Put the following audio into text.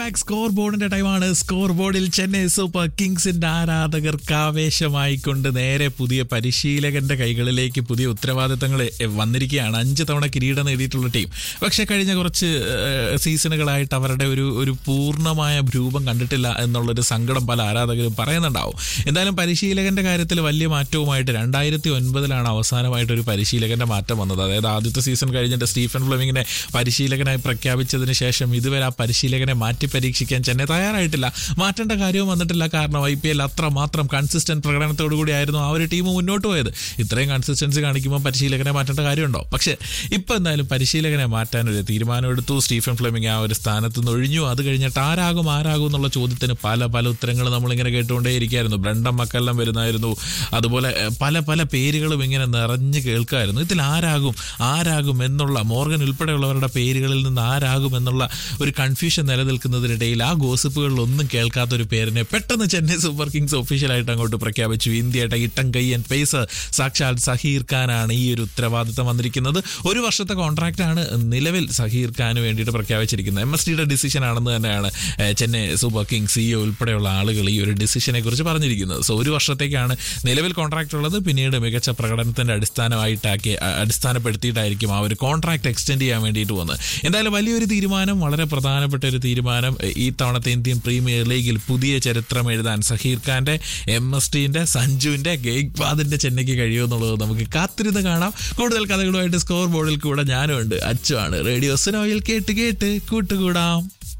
back score ബോർഡിന്റെ ടൈമാണ് score ബോർഡിൽ ചെന്നൈ സൂപ്പർ കിങ്സിന്റെ ആരാധകർക്ക് ആവേശമായിക്കൊണ്ട് നേരെ പുതിയ പരിശീലകന്റെ കൈകളിലേക്ക് പുതിയ ഉത്തരവാദിത്തങ്ങൾ വന്നിരിക്കുകയാണ് അഞ്ച് തവണ കിരീടം നേടിയിട്ടുള്ള ടീം പക്ഷെ കഴിഞ്ഞ കുറച്ച് ഏഹ്, സീസണുകളായിട്ട് അവരുടെ ഒരു ഒരു പൂർണ്ണമായ രൂപം കണ്ടിട്ടില്ല എന്നുള്ളൊരു സങ്കടം പല ആരാധകരും പറയുന്നുണ്ടാവും എന്തായാലും പരിശീലകന്റെ കാര്യത്തിൽ വലിയ മാറ്റവുമായിട്ട് രണ്ടായിരത്തി ഒൻപതിലാണ് അവസാനമായിട്ട് ഒരു പരിശീലകന്റെ മാറ്റം വന്നത് അതായത് ആദ്യത്തെ സീസൺ കഴിഞ്ഞിട്ട് സ്റ്റീഫൻ ഫ്ലെമിങ്ങിനെ പരിശീലകനായി പ്രഖ്യാപിച്ചതിന് ശേഷം ഇതുവരെ ആ പരിശീലകനെ മാറ്റി പരീക്ഷിക്കാൻ ചെന്നൈ തയ്യാറായിട്ടില്ല മാറ്റേണ്ട കാര്യവും വന്നിട്ടില്ല കാരണം ഐ പി എൽ അത്ര മാത്രം കൺസിസ്റ്റന്റ് പ്രകടനത്തോടു കൂടിയായിരുന്നു ആ ഒരു ടീം മുന്നോട്ട് പോയത് ഇത്രയും കൺസിസ്റ്റൻസി കാണിക്കുമ്പോൾ പരിശീലകനെ മാറ്റേണ്ട കാര്യമുണ്ടോ പക്ഷേ ഇപ്പം എന്തായാലും പരിശീലകനെ മാറ്റാൻ ഒരു തീരുമാനമെടുത്തു സ്റ്റീഫൻ ഫ്ലെമിങ് ആ ഒരു സ്ഥാനത്ത് നിന്ന് ഒഴിഞ്ഞു അത് കഴിഞ്ഞിട്ട് ആരാകും ആരാകും എന്നുള്ള ചോദ്യത്തിന് പല പല ഉത്തരങ്ങൾ നമ്മളിങ്ങനെ കേട്ടുകൊണ്ടേയിരിക്കുകയായിരുന്നു ബ്രണ്ടം മക്കെല്ലാം വരുന്നായിരുന്നു അതുപോലെ എഹ്, പല പല പേരുകളും ഇങ്ങനെ നിറഞ്ഞു കേൾക്കായിരുന്നു ഇതിൽ ആരാകും ആരാകും എന്നുള്ള മോർഗൻ ഉൾപ്പെടെയുള്ളവരുടെ പേരുകളിൽ നിന്ന് ആരാകും എന്നുള്ള ഒരു കൺഫ്യൂഷൻ നിലനിൽക്കുന്നതിനിടയിൽ ആ ഗോസിപ്പുകളിലൊന്നും കേൾക്കാത്ത ഒരു പേരിനെ പെട്ടെന്ന് ചെന്നൈ സൂപ്പർ കിങ്സ് ഒഫീഷ്യലായിട്ട് അങ്ങോട്ട് പ്രഖ്യാപിച്ചു ഇന്ത്യയുടെ ഇട്ടം കയ്യൻ പേസർ സാക്ഷാൽ സഹീർ ഖാനാണ് ഈ ഒരു ഉത്തരവാദിത്തം വന്നിരിക്കുന്നത് ഒരു വർഷത്തെ കോൺട്രാക്റ്റ് ആണ് നിലവിൽ സഹീർ ഖാന് വേണ്ടിയിട്ട് പ്രഖ്യാപിച്ചിരിക്കുന്നത് എം എസ് ഡിയുടെ ഡിസിഷൻ ആണെന്ന് തന്നെയാണ് ഏഹ്, ചെന്നൈ സൂപ്പർ കിങ്സ് സിഇഒ ഉൾപ്പെടെയുള്ള ആളുകൾ ഈ ഒരു ഡിസിഷനെ കുറിച്ച് പറഞ്ഞിരിക്കുന്നത് സോ ഒരു വർഷത്തേക്കാണ് നിലവിൽ കോൺട്രാക്ട് ഉള്ളത് പിന്നീട് മികച്ച പ്രകടനത്തിന്റെ അടിസ്ഥാനമായിട്ടാക്കി അ- അടിസ്ഥാനപ്പെടുത്തിയിട്ടായിരിക്കും ആ ഒരു കോൺട്രാക്ട് എക്സ്റ്റെൻഡ് ചെയ്യാൻ വേണ്ടിയിട്ട് വന്നത് എന്തായാലും വലിയൊരു തീരുമാനം വളരെ പ്രധാനപ്പെട്ട ഒരു തീരുമാനം ഈ തവണത്തെ ഇന്ത്യൻ പ്രീമിയർ ലീഗിൽ പുതിയ ചരിത്രം എഴുതാൻ സഹീർ ഖാന്റെ എം എസ് ടിന്റെ സഞ്ജുവിന്റെ ഗെയ്ക്വാദിന്റെ ചെന്നൈക്ക് കഴിയുമെന്നുള്ളത് നമുക്ക് കാത്തിരുന്ന് കാണാം കൂടുതൽ കഥകളുമായിട്ട് സ്കോർ ബോർഡിൽ കൂടെ ഞാനും ഉണ്ട് അച്ചുവാണ് റേഡിയോ സിനോയിൽ കേട്ട് കേട്ട് കൂട്ടുകൂടാം